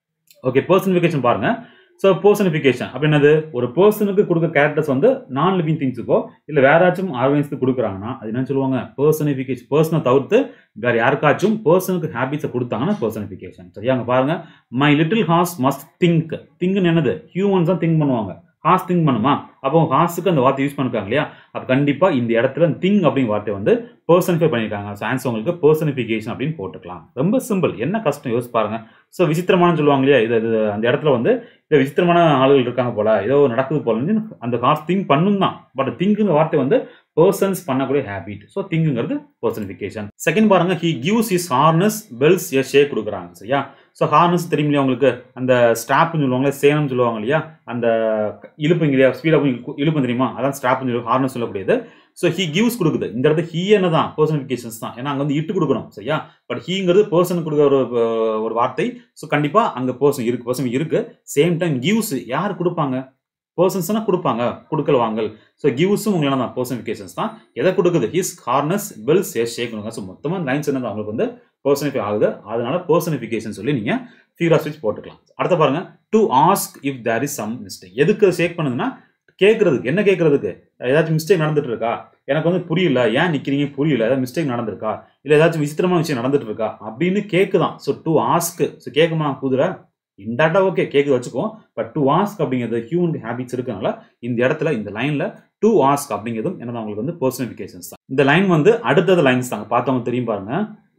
[SPEAKER 1] ஓகே பர்சனிஃபிகேஷன் பாருங்க ஸோ பர்சனிஃபிகேஷன் அப்படின்னது ஒரு பர்சனுக்கு கொடுக்க கேரக்டர்ஸ் வந்து நான் லிவிங் திங்ஸுக்கோ இல்லை வேற ஏதாச்சும் ஆர்கனைஸ்க்கு கொடுக்குறாங்கன்னா அது என்ன சொல்லுவாங்க பர்சனிஃபிகேஷன் பர்சனை தவிர்த்து வேற யாருக்காச்சும் பர்சனுக்கு ஹேபிட்ஸை கொடுத்தாங்கன்னா பர்சனிஃபிகேஷன் சரியா அங்க பாருங்க my little horse must think திங்க்னு என்னது ஹியூமன்ஸ் தான் திங்க் பண்ணுவாங்க ஹார்ஸ் திங்க் பண்ணுமா அப்போ ஹார்ஸுக்கு அந்த வார்த்தை யூஸ் பண்ணிருக்காங்க இல்லையா அப்போ கண்டிப்பா இந்த இடத்துல திங் அப்படிங்கிற வார்த்தை வந்து பர்சனிஃபை பண்ணியிருக்காங்க ஸோ ஆன்சர் உங்களுக்கு பர்சனிஃபிகேஷன் அப்படின்னு போட்டுக்கலாம் ரொம்ப சிம்பிள் என்ன கஷ்டம் யோசிச்சு பாருங்க ஸோ விசித்திரமான சொல்லுவாங்க இல்லையா இது இது அந்த இடத்துல வந்து இந்த விசித்திரமான ஆளுகள் இருக்காங்க போல ஏதோ நடக்குது போல அந்த ஹார்ஸ் திங்க் பண்ணும் தான் பட் திங்குங்கிற வார்த்தை வந்து பர்சன்ஸ் பண்ணக்கூடிய ஹேபிட் ஸோ திங்குங்கிறது பர்சனிஃபிகேஷன் செகண்ட் பாருங்க he gives is harness bells a shake கொடுக்குறாங்க சரியா ஸோ ஹார்னஸ் தெரியும் இல்லையா உங்களுக்கு அந்த ஸ்ட்ராப்னு சொல்லுவாங்க சேனம் சொல்லுவாங்க இல்லையா அந்த இழுப்புங்க இல்லையா ஸ்பீடாக இழுப்பு தெரியுமா அதான் ஸ்ட்ராப்னு சொல்லி ஹார்னஸ் சொல்லக்கூடியது ஸோ ஹி கிவ்ஸ் கொடுக்குது இந்த இடத்துல ஹீ என்ன தான் பர்சனிஃபிகேஷன்ஸ் தான் ஏன்னா அங்கே வந்து இட்டு கொடுக்கணும் சரியா பட் ஹீங்கிறது பர்சனுக்கு கொடுக்குற ஒரு ஒரு வார்த்தை ஸோ கண்டிப்பாக அங்கே பர்சன் இருக்கு பர்சன் இருக்கு சேம் டைம் கிவ்ஸ் யார் கொடுப்பாங்க பர்சன்ஸ்னா கொடுப்பாங்க கொடுக்கல் வாங்கல் ஸோ கிவ்ஸும் உங்களை தான் பர்சனிஃபிகேஷன்ஸ் தான் எதை கொடுக்குது his harness bells is shake so மொத்தமாக லைன்ஸ் என்னது அவங்களுக்கு வந்து பர்சனிஃபை ஆகுது அதனால பர்சனிஃபிகேஷன் சொல்லி நீங்கள் ஃபிகர் ஆஃப் ஸ்பீச் போட்டுக்கலாம் அடுத்த பாருங்க to ask if there is some mistake எதுக்கு ஷேக் பண்ணுதுன்னா கேட்கறதுக்கு என்ன கேட்கறதுக்கு ஏதாச்சும் மிஸ்டேக் நடந்துட்டு இருக்கா எனக்கு வந்து புரியல ஏன் நிக்கிறீங்க புரியல ஏதாவது மிஸ்டேக் நடந்திருக்கா இல்லை ஏதாச்சும் விசித்திரமான விஷயம் நடந்துட்டு இருக்கா அப்படின்னு கேட்குதான் ஸோ டு ஆஸ்க் ஸோ கேட்குமா குதிரை இன்டாட்டா ஓகே கேட்குது வச்சுக்கோ பட் டு ஆஸ்க் அப்படிங்கிறது ஹியூமன் ஹேபிட்ஸ் இருக்கனால இந்த இடத்துல இந்த லைன்ல டு ஆஸ்க் அப்படிங்கிறதும் என்னதான் உங்களுக்கு வந்து பர்சனிஃபிகேஷன்ஸ் தான் இந்த லைன் வந்து அடுத்தது லைன்ஸ் தாங்க பார்த்தவங்க தெரியும் பாருங்க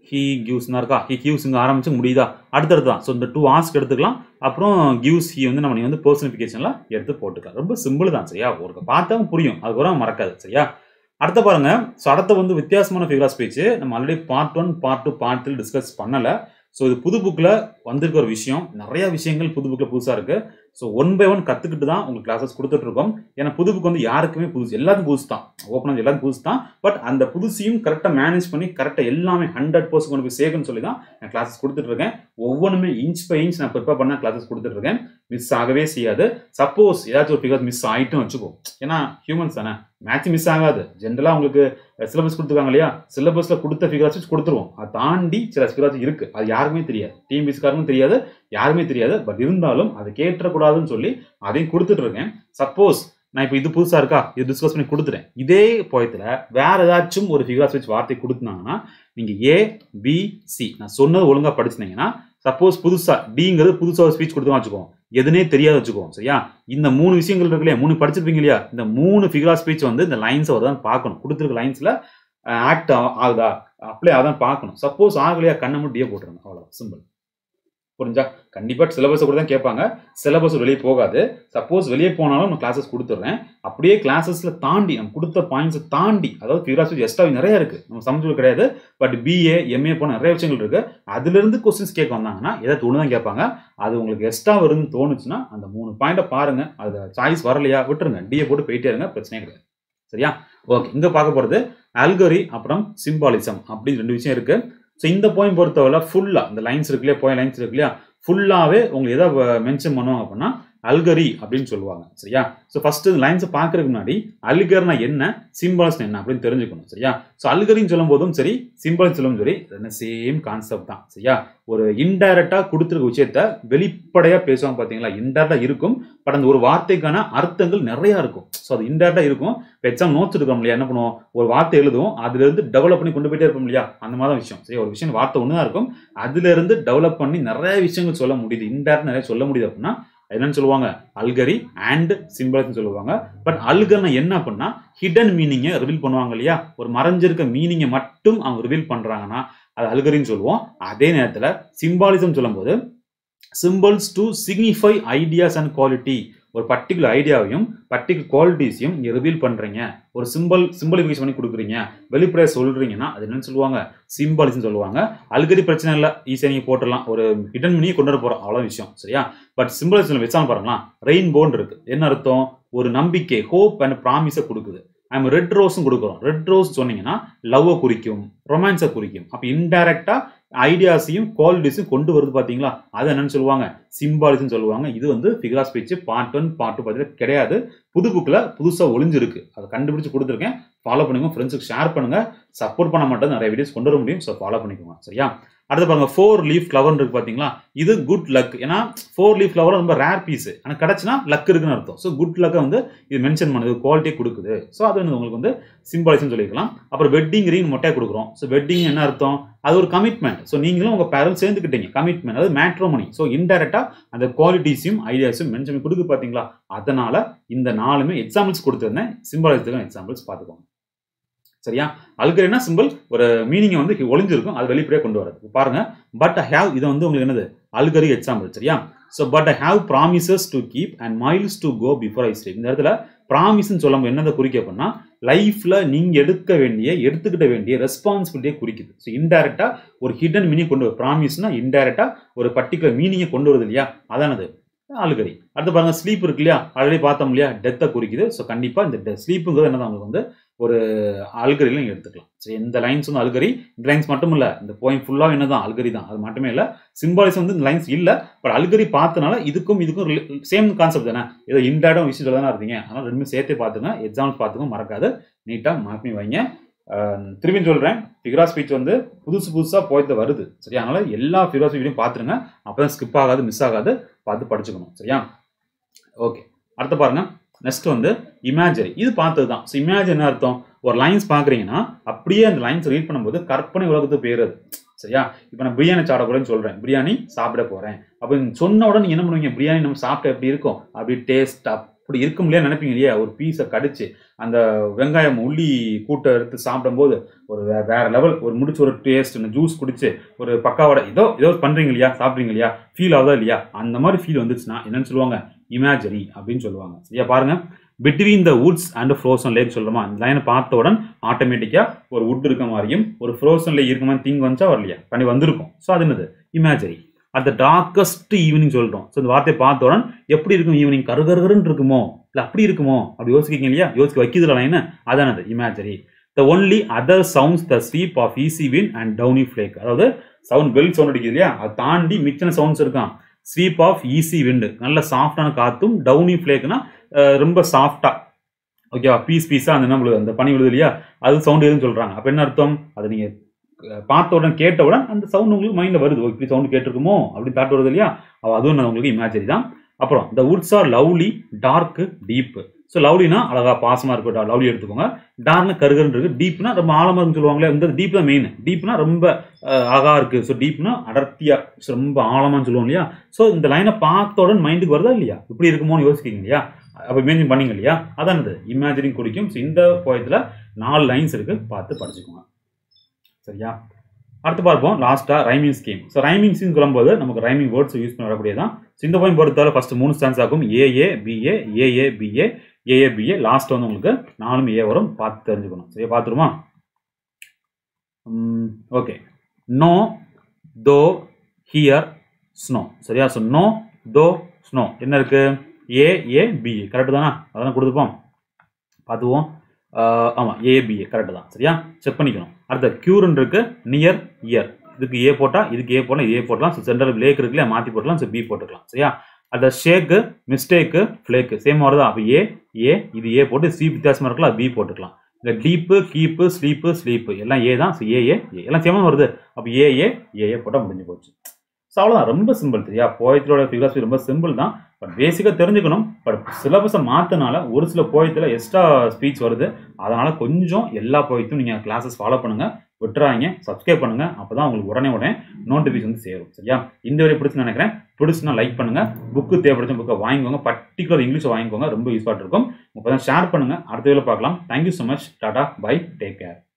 [SPEAKER 1] ஹீ கிவ்ஸ்னா இருக்கா ஹி கிவ்ஸ் இங்கே ஆரம்பிச்சு முடியுதா அடுத்தடுத்து தான் ஸோ இந்த டூ ஆஸ்க் எடுத்துக்கலாம் அப்புறம் கிவ்ஸ் ஹி வந்து நம்ம நீ வந்து பர்சனிஃபிகேஷன்லாம் எடுத்து போட்டுக்கலாம் ரொம்ப சிம்பிள் தான் சரியா ஒரு பார்த்தா புரியும் அதுக்கப்புறம் மறக்காது சரியா அடுத்த பாருங்க ஸோ அடுத்த வந்து வித்தியாசமான ஃபிகர் ஸ்பீச் நம்ம already part one part two part three discuss பண்ணலை ஸோ இது புது புக்கில் வந்திருக்க ஒரு விஷயம் நிறைய விஷயங்கள் புது புக்கில் புதுசாக இருக்கு ஸோ ஒன் பை ஒன் கற்றுக்கிட்டு தான் உங்களுக்கு கிளாஸஸ் கொடுத்துட்டு இருக்கோம் ஏன்னா புது புக் வந்து யாருக்குமே புதுசு எல்லாத்துக்கும் புதுசு தான் ஓப்பன் எல்லாத்துக்கும் புதுசு தான் பட் அந்த புதுசையும் கரெக்டாக மேனேஜ் பண்ணி கரெக்டாக எல்லாமே ஹண்ட்ரட் பர்சன்ட் கொண்டு போய் சேர்க்கணும்னு சொல்லி தான் நான் கிளாஸஸ் கொடுத்துட்டு இருக்கேன் ஒவ்வொன்றுமே இன்ச் பை இன்ச் நான் ப்ரிப்பேர் பண்ண கிளாஸஸ் கொடுத்துட்டு இருக்கேன் மிஸ் ஆகவே செய்யாது சப்போஸ் ஏதாச்சும் ஒரு ஃபிகர் மிஸ் ஆகிட்டும் வச்சுக்கோ ஏன்னா ஹியூமன்ஸ் தானே மேட்ச் மிஸ் ஆகாது ஜென்ரலாக உங்களுக்கு சிலபஸ் கொடுத்துருக்காங்க இல்லையா சிலபஸில் கொடுத்த ஃபிகராச்சும் கொடுத்துருவோம் அதை தாண்டி சில ஃபிகராச்சும் இருக்குது அது யாருக்குமே தெரியாது டீம் பிஸ்காருக்கும் தெரியாது யாருமே தெரியாது பட் இருந்தாலும் அதை கேட்டக்கூடாதுன்னு சொல்லி அதையும் கொடுத்துட்டு இருக்கேன் சப்போஸ் நான் இப்போ இது புதுசாக இருக்கா இது டிஸ்கஸ் பண்ணி கொடுத்துட்டேன் இதே போயத்தில் வேற ஏதாச்சும் ஒரு ஃபிகராஸ் வச்சு வார்த்தை கொடுத்தாங்கன்னா நீங்கள் ஏ பி சி நான் சொன்னது ஒழுங்காக படிச்சிருந்தீங்கன்னா சப்போஸ் புதுசாக டிங்கிறது புதுசாக ஒரு ஸ்பீச் கொடுத்தோம் வச்சுக்கோம் எதுனே தெரியாது வச்சுக்கோம் சரியா இந்த மூணு விஷயங்கள் இருக்கு இல்லையா மூணு படிச்சிருப்பீங்க இல்லையா இந்த மூணு ஃபிகரா ஸ்பீச் வந்து இந்த லைன்ஸை தான் பார்க்கணும் கொடுத்துருக்க லைன்ஸில் ஆக்ட் ஆகுதா அப்ளை அதான் பார்க்கணும் சப்போஸ் ஆகலையா கண்ணை மட்டும் டியே போட்டுருங்க அவ்வளோ சிம்பிள் புரிஞ்சா கண்டிப்பாக சிலபஸை கூட தான் கேட்பாங்க சிலபஸ் வெளியே போகாது சப்போஸ் வெளியே போனாலும் நான் கிளாஸஸ் கொடுத்துட்றேன் அப்படியே கிளாஸஸில் தாண்டி நம்ம கொடுத்த பாயிண்ட்ஸை தாண்டி அதாவது ஃபிகராஸ் எக்ஸ்ட்ரா நிறைய இருக்குது நம்ம சமைச்சது கிடையாது பட் பிஏ எம்ஏ போன நிறைய விஷயங்கள் இருக்குது அதுலேருந்து கொஸ்டின்ஸ் கேட்க வந்தாங்கன்னா ஏதாவது ஒன்று தான் கேட்பாங்க அது உங்களுக்கு எக்ஸ்ட்ரா வருதுன்னு தோணுச்சுன்னா அந்த மூணு பாயிண்ட்டை பாருங்கள் அது சாய்ஸ் வரலையா விட்டுருங்க டிஏ போட்டு போயிட்டே இருங்க பிரச்சனையே கிடையாது சரியா ஓகே இங்கே பார்க்க போகிறது அல்கரி அப்புறம் சிம்பாலிசம் அப்படின்னு ரெண்டு விஷயம் இருக்குது ஸோ இந்த பாயிண்ட் பொறுத்தவரை ஃபுல்லாக இந்த லைன்ஸ் இருக்கு இல்லையா பாயிண்ட் லைன்ஸ் இருக்கு இல்லையா ஃபுல்லாகவே உங்களுக்கு எதை மென்ஷன் பண்ணுவாங்க அப்படின்னா அல்கரி அப்படின்னு சொல்லுவாங்க சரியா ஸோ ஃபர்ஸ்ட் இந்த லைன்ஸை பார்க்கறதுக்கு முன்னாடி அல்கர்னா என்ன சிம்பிள்ஸ் என்ன அப்படின்னு தெரிஞ்சுக்கணும் சரியா ஸோ அல்கரின்னு சொல்லும் போதும் சரி சிம்பிள்ஸ் சொல்லும் சரி ரெண்டு சேம் கான்செப்ட் தான் சரியா ஒரு இன்டைரக்டாக கொடுத்துருக்க விஷயத்த வெளிப்படையாக பேசுவாங்க பார்த்தீங்களா இன்டைரக்டாக இருக்கும் பட் அந்த ஒரு வார்த்தைக்கான அர்த்தங்கள் நிறையா இருக்கும் ஸோ அது இன்டைரக்டாக இருக்கும் இப்போ எக்ஸாம் நோட்ஸ் எடுக்கோம் இல்லையா என்ன பண்ணுவோம் ஒரு வார்த்தை எழுதுவோம் அதுல இருந்து டெவலப் பண்ணி கொண்டு போயிட்டே இருப்போம் இல்லையா அந்த மாதிரி தான் விஷயம் சரி ஒரு விஷயம் வார்த்தை ஒன்று தான் இருக்கும் அதுல இருந்து டெவலப் பண்ணி நிறைய விஷயங்கள் சொல்ல முடியுது இன்டைரக்ட் நிறைய சொல்ல முடியுது அப்படின்னா என்னன்னு சொல்லுவாங்க அல்கரி அண்ட் சிம்பிள்ஸ் சொல்லுவாங்க பட் அல்கர்னா என்ன அப்படின்னா ஹிடன் மீனிங்கை ரிவீல் பண்ணுவாங்க இல்லையா ஒரு மறைஞ்சிருக்க மீனிங்கை மட்டும் அவங்க ரிவீல் பண்றாங்கன்னா அது அல்கரின்னு சொல்லுவோம் அதே நேரத்தில் சிம்பாலிசம் சொல்லும்போது symbols to signify ideas and quality ஒரு பர்டிகுலர் ஐடியாவையும் பர்டிகுலர் குவாலிட்டிஸையும் நீங்கள் ரிவீல் பண்ணுறீங்க ஒரு சிம்பிள் சிம்பிளிஃபிகேஷன் பண்ணி கொடுக்குறீங்க வெளிப்படையாக சொல்கிறீங்கன்னா அது என்னன்னு சொல்லுவாங்க சிம்பாலிஸ்னு சொல்லுவாங்க அல்கரி பிரச்சனை இல்லை ஈஸியாக நீங்கள் போட்டுடலாம் ஒரு ஹிடன் மினியை கொண்டு வர போகிறோம் அவ்வளோ விஷயம் சரியா பட் சிம்பிளிசம் வச்சாலும் பாருங்களா ரெயின்போன் இருக்கு என்ன அர்த்தம் ஒரு நம்பிக்கை ஹோப் அண்ட் ப்ராமிஸை கொடுக்குது நம்ம ரெட் ரோஸும் கொடுக்குறோம் ரெட் ரோஸ் சொன்னீங்கன்னா லவ்வை குறிக்கும் ரொமான்ஸை குறிக்கும் அப்போ இன்டைரக்டா ஐடியாஸையும் குவாலிட்டிஸும் கொண்டு வருது பார்த்தீங்களா அது என்னன்னு சொல்லுவாங்க சிம்பாலிஸ்னு சொல்லுவாங்க இது வந்து ஃபிகரா speech part one part two பார்த்தீங்கன்னா கிடையாது புது புக்கில் புதுசாக ஒளிஞ்சிருக்கு அதை கண்டுபிடிச்சு கொடுத்துருக்கேன் ஃபாலோ பண்ணுங்க ஃப்ரெண்ட்ஸுக்கு ஷேர் பண்ணுங்க சப்போர்ட் பண்ண மட்டும் நிறைய வீடியோஸ் கொண்டு வர முடியும் ஸோ ஃபாலோ பண்ணிக்கோங்க சரியா அடுத்து பாருங்க ஃபோர் லீஃப் ஃப்ளவர் இருக்கு பார்த்தீங்களா இது குட் லக் ஏன்னா ஃபோர் லீஃப் ஃப்ளவர் ரொம்ப ரேர் பீஸ் ஆனால் கிடச்சுன்னா லக் இருக்குன்னு அர்த்தம் ஸோ குட் லக்கை வந்து இது மென்ஷன் பண்ணுது குவாலிட்டி கொடுக்குது ஸோ அது வந்து உங்களுக்கு வந்து சிம்பாலிசம் சொல்லிக்கலாம் அப்புறம் வெட்டிங் ரிங் மொட்டையாக கொடுக்குறோம் ஸோ வெட்டிங் என்ன அர்த்தம் அது ஒரு கமிட்மெண்ட் ஸோ நீங்களும் உங்கள் பேரல் சேர்ந்துக்கிட்டீங்க கமிட்மெண்ட் அது மேட்ரோமனி ஸோ இன்டெரக்டாக அந்த குவாலிட்டிஸையும் ஐடியாஸும் மென்ஷன் பண்ணி கொடுக்கு பார்த்தீங்களா அதனால இந்த நாலுமே எக்ஸாம்பிள்ஸ் கொடுத்துருந்தேன் சிம்பாலிசத்துக்கு எக்ஸாம்பிள்ஸ் பார்த்துக்கோங்க சரியா அல்கரினா சிம்பிள் ஒரு மீனிங் வந்து ஒளிஞ்சிருக்கும் அது வெளிப்படையாக கொண்டு வரது பாருங்க பட் ஐ ஹேவ் இது வந்து உங்களுக்கு என்னது அல்கரி எக்ஸாம்பிள் சரியா so but I have promises to keep and miles to go before I sleep இந்த இடத்துல ப்ராமிஸ்ன்னு சொல்லும் என்னதை குறிக்க அப்படின்னா லைஃப்ல நீங்க எடுக்க வேண்டிய எடுத்துக்கிட்ட வேண்டிய ரெஸ்பான்சிபிலிட்டியை குறிக்குது ஸோ இன்டெரக்டா ஒரு ஹிடன் மீனிங் கொண்டு வரும் ப்ராமிஸ்னா இன்டெரக்டா ஒரு பர்டிகுலர் மீனிங்கை கொண்டு வருது இல்லையா அதானது அழுகரி அடுத்து பாருங்க ஸ்லீப் இருக்கு இல்லையா ஆல்ரெடி பார்த்தோம் இல்லையா டெத்தை குறிக்குது ஸோ கண்டிப்பா இந்த ஸ்லீப்புங்கிறது என்னதான் உங்களுக்கு வந்து ஒரு அல்கரியில் நீங்கள் எடுத்துக்கலாம் சரி இந்த லைன்ஸ் வந்து அல்கரி இந்த லைன்ஸ் மட்டும் இல்லை இந்த போயிங் ஃபுல்லாக என்னதான் அல்கரி தான் அது மட்டுமே இல்லை சிம்பாலிசம் வந்து இந்த லைன்ஸ் இல்லை பட் அல்கரி பார்த்தனால இதுக்கும் இதுக்கும் சேம் கான்செப்ட் தானே ஏதோ இன்டாடும் விஷயம் தானே இருந்தீங்க அதனால் ரெண்டுமே சேர்த்து பார்த்துங்க எக்ஸாம்பிள் பார்த்துங்க மறக்காது நீட்டாக மார்க் பண்ணி வைங்க திரும்பி சொல்கிறேன் ஃபிகரா ஸ்பீச் வந்து புதுசு புதுசாக போயிட்டு வருது சரியா அதனால் எல்லா ஃபிகரா ஸ்பீச்சையும் பார்த்துருங்க அப்போ தான் ஸ்கிப் ஆகாது மிஸ் ஆகாது பார்த்து படிச்சுக்கணும் சரியா ஓகே அடுத்து பாருங்க நெக்ஸ்ட் வந்து இமேஜரி இது பார்த்தது தான் ஸோ இமேஜ் என்ன அர்த்தம் ஒரு லைன்ஸ் பார்க்குறீங்கன்னா அப்படியே அந்த லைன்ஸ் ரீட் பண்ணும்போது கற்பனை உலகத்துக்கு போயிடுறது சரியா இப்போ நான் பிரியாணி சாப்பிட போறேன்னு சொல்கிறேன் பிரியாணி சாப்பிட போகிறேன் அப்போ சொன்ன உடனே நீங்கள் என்ன பண்ணுவீங்க பிரியாணி நம்ம சாப்பிட்ட எப்படி இருக்கும் அப்படி டேஸ்ட் அப்படி இருக்கும் இல்லையா நினைப்பீங்க இல்லையா ஒரு பீஸை கடிச்சு அந்த வெங்காயம் உள்ளி கூட்டை எடுத்து சாப்பிடும்போது ஒரு வே- வேற லெவல் ஒரு முடிச்சு ஒரு டேஸ்ட் ஜூஸ் குடிச்சு ஒரு பக்காவோட ஏதோ ஏதோ பண்றீங்க இல்லையா சாப்பிட்றீங்க இல்லையா ஃபீல் ஆகுதா இல்லையா அந்த மாதிரி ஃபீல் வந்துச்சுன்னா என்னன்னு சொல்லுவாங்க இமேஜரி அப்படின்னு சொல்லுவாங்க சரியா பாருங்க between the woods and frozen lake சொல்றோமா இந்த லைனை பார்த்த உடனே ஆட்டோமேட்டிக்கா ஒரு வுட் இருக்க மாதிரியும் ஒரு ஃப்ரோசன் லேக் இருக்க மாதிரி திங் வந்துச்சா வரலையா பண்ணி வந்திருக்கும் ஸோ அது என்னது imagery at the darkest evening சொல்றோம் ஸோ இந்த வார்த்தையை பார்த்த உடனே எப்படி இருக்கும் ஈவினிங் கருகருன்னு இருக்குமோ இல்லை அப்படி இருக்குமோ அப்படி யோசிக்கீங்க இல்லையா யோசிக்க வைக்கிறதுல லைன் அதானது imagery the only other sounds the sweep of easy wind and downy flake அதாவது சவுண்ட் பெல் சவுண்ட் அடிக்குது இல்லையா அதை தாண்டி மிச்சன சவுண்ட்ஸ் இருக்கான் ஸ்வீப் ஆஃப் ஈஸி விண்டு நல்ல சாஃப்டான காத்தும் டவுனி ஃபிளேக்னா ரொம்ப சாஃப்டா ஓகேவா பீஸ் பீஸா அந்த நம்மளுக்கு அந்த பனி விழுது இல்லையா அது சவுண்ட் எதுன்னு சொல்றாங்க அப்ப என்ன அர்த்தம் அதை நீங்க அஹ், பார்த்த உடனே கேட்ட உடனே அந்த சவுண்ட் உங்களுக்கு மைண்ட்ல வருது ஓ, இப்படி சவுண்ட் கேட்டிருக்குமோ அப்படி தாட் வருது இல்லையா அப்ப அதுவும் நான் உங்களுக்கு இமேஜரி தான் அப்புறம் the woods are lovely dark deep so லவ்லினா அழகா பாசமா இருக்கட்டும் லவ்லி எடுத்துக்கோங்க டார்க்னா கருகருன்னு இருக்கு டீப்னா ரொம்ப ஆழமா இருக்குன்னு சொல்லுவாங்களே இந்த டீப் தான் மெயின் டீப்னா ரொம்ப அஹ், அழகா இருக்கு ஸோ டீப்னா அடர்த்தியா so ரொம்ப ஆழமான்னு சொல்லுவோம் இல்லையா ஸோ இந்த லைனை பார்த்த உடனே மைண்டுக்கு வருதா இல்லையா இப்படி இருக்குமோன்னு யோசிக்கிறீங்க இல்லையா அப்போ இமேஜின் பண்ணீங்க இல்லையா அதானது இமேஜினிங் குறிக்கும் ஸோ இந்த போயத்தில் நாலு லைன்ஸ் இருக்கு பார்த்து படிச்சுக்கோங்க சரியா அடுத்து பார்ப்போம் லாஸ்ட்டாக rhyming scheme so rhyming scheme சொல்லும்போது நமக்கு ரைமிங் வேர்ட்ஸ் யூஸ் பண்ண வரக்கூடியதான் ஸோ இந்த போய் பொறுத்தவரை ஃபர்ஸ்ட் மூணு ஸ்டான்ஸ் ஆகும் A A B A A A B A A A B A last வந்து உங்களுக்கு நாலும் ஏ வரும் பார்த்து தெரிஞ்சுக்கணும் சரியா பார்த்துருமா okay know though here snow சரியா ஸோ நோ தோ ஸ்னோ என்ன இருக்கு ஏ ஏ பிஏ கரெக்டு தானே அதெல்லாம் கொடுத்துப்போம் பார்த்துவோம் ஆமாம் ஏபிஏ கரெக்டு தான் சரியா செக் பண்ணிக்கணும் அடுத்த க்யூர்னு இருக்கு நியர் இயர் இதுக்கு ஏ போட்டால் இதுக்கு ஏ போடலாம் இது ஏ போடலாம் ஸோ சென்டர் லேக் இருக்குல்ல மாற்றி போட்டலாம் ஸோ பி போட்டுக்கலாம் சரியா அடுத்த ஷேக்கு மிஸ்டேக்கு ஃப்ளேக்கு சேம் வருதா அப்போ ஏ ஏ இது ஏ போட்டு சி வித்தியாசமாக இருக்கலாம் பி போட்டுக்கலாம் இந்த டீப்பு கீப்பு ஸ்லீப்பு ஸ்லீப்பு எல்லாம் ஏ தான் ஸோ ஏ ஏ ஏ எல்லாம் சேமாக வருது அப்போ ஏ ஏ ஏ ஏ போட்டால் முடிஞ்சு போச்சு ஸோ அவ்வளோதான் ரொம்ப சிம்பிள் சரியா போயத்தோட ஃபிலாசபி ரொம்ப சிம்பிள் தான் பட் பேசிக்காக தெரிஞ்சுக்கணும் பட் சிலபஸை மாற்றினால ஒரு சில போயத்தில் எக்ஸ்ட்ரா ஸ்பீச் வருது அதனால் கொஞ்சம் எல்லா போயத்தும் நீங்கள் கிளாஸஸ் ஃபாலோ பண்ணுங்கள் விட்டுறாங்க சப்ஸ்கிரைப் பண்ணுங்கள் அப்போ தான் உங்களுக்கு உடனே உடனே நோட்டிஃபிகேஷன் வந்து சேரும் சரியா இந்த வரை பிடிச்சுன்னு நினைக்கிறேன் பிடிச்சுன்னா லைக் பண்ணுங்கள் புக்கு தேவைப்படுத்த புக்கை வாங்கிக்கோங்க பர்டிகுலர் இங்கிலீஷ் வாங்கிக்கோங்க ரொம்ப யூஸ்ஃபாக இருக்கும் இப்போ தான் ஷேர் பண்ணுங்கள் அடுத்த வேலை பார்க்கலாம் thank you so much tata bye take care